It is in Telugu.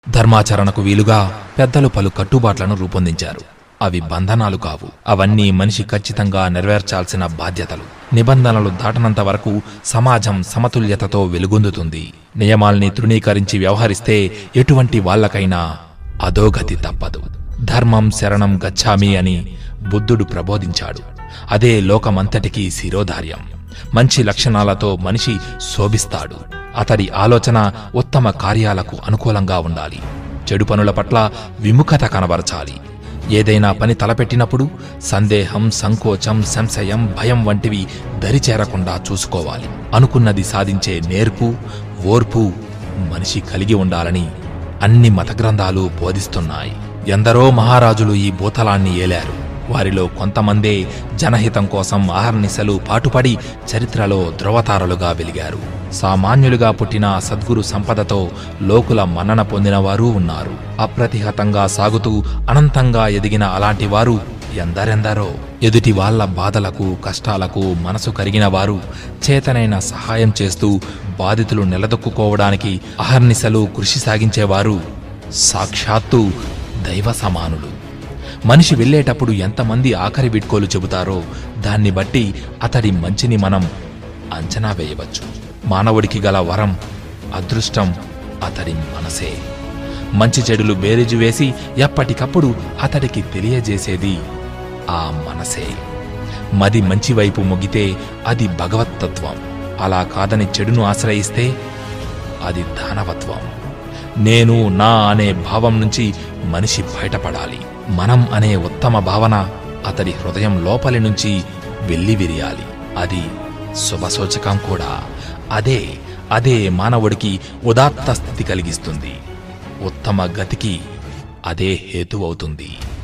ధర్మాచరణకు వీలుగా పెద్దలు పలు కట్టుబాట్లను రూపొందించారు అవి బంధనాలు కావు అవన్నీ మనిషి ఖచ్చితంగా నెరవేర్చాల్సిన బాధ్యతలు నిబంధనలు దాటనంత వరకు సమాజం సమతుల్యతతో వెలుగొందుతుంది నియమాల్ని తృణీకరించి వ్యవహరిస్తే ఎటువంటి వాళ్ళకైనా అధోగతి తప్పదు ధర్మం శరణం గచ్చామి అని బుద్ధుడు ప్రబోధించాడు అదే లోకమంతటికీ శిరోధార్యం మంచి లక్షణాలతో మనిషి శోభిస్తాడు అతడి ఆలోచన ఉత్తమ కార్యాలకు అనుకూలంగా ఉండాలి చెడు పనుల పట్ల విముఖత కనబరచాలి ఏదైనా పని తలపెట్టినప్పుడు సందేహం సంకోచం సంశయం భయం వంటివి దరిచేరకుండా చూసుకోవాలి అనుకున్నది సాధించే నేర్పు ఓర్పు మనిషి కలిగి ఉండాలని అన్ని మత గ్రంథాలు బోధిస్తున్నాయి ఎందరో మహారాజులు ఈ భూతలాన్ని ఏలారు వారిలో కొంతమందే జనహితం కోసం అహర్నిశలు పాటుపడి చరిత్రలో ధ్రువతారలుగా వెలిగారు సామాన్యులుగా పుట్టిన సద్గురు సంపదతో లోకుల మన్నన పొందినవారు ఉన్నారు అప్రతిహతంగా సాగుతూ అనంతంగా ఎదిగిన అలాంటి వారు ఎందరెందరో ఎదుటి వాళ్ళ బాధలకు కష్టాలకు మనసు కరిగిన వారు చేతనైన సహాయం చేస్తూ బాధితులు నిలదొక్కుకోవడానికి అహర్నిశలు కృషి సాగించేవారు సాక్షాత్తు దైవ సమానులు మనిషి వెళ్ళేటప్పుడు ఎంతమంది ఆఖరి వీడ్కోలు చెబుతారో దాన్ని బట్టి అతడి మంచిని మనం అంచనా వేయవచ్చు మానవుడికి గల వరం అదృష్టం అతడి మనసే మంచి చెడులు బేరీజు వేసి ఎప్పటికప్పుడు అతడికి తెలియజేసేది ఆ మనసే మది మంచి వైపు మొగితే అది భగవత్తత్వం అలా కాదని చెడును ఆశ్రయిస్తే అది దానవత్వం నేను నా అనే భావం నుంచి మనిషి బయటపడాలి మనం అనే ఉత్తమ భావన అతడి హృదయం లోపలి నుంచి వెళ్ళి విరియాలి అది శుభసూచకం కూడా అదే అదే మానవుడికి ఉదాత్త స్థితి కలిగిస్తుంది ఉత్తమ గతికి అదే హేతువవుతుంది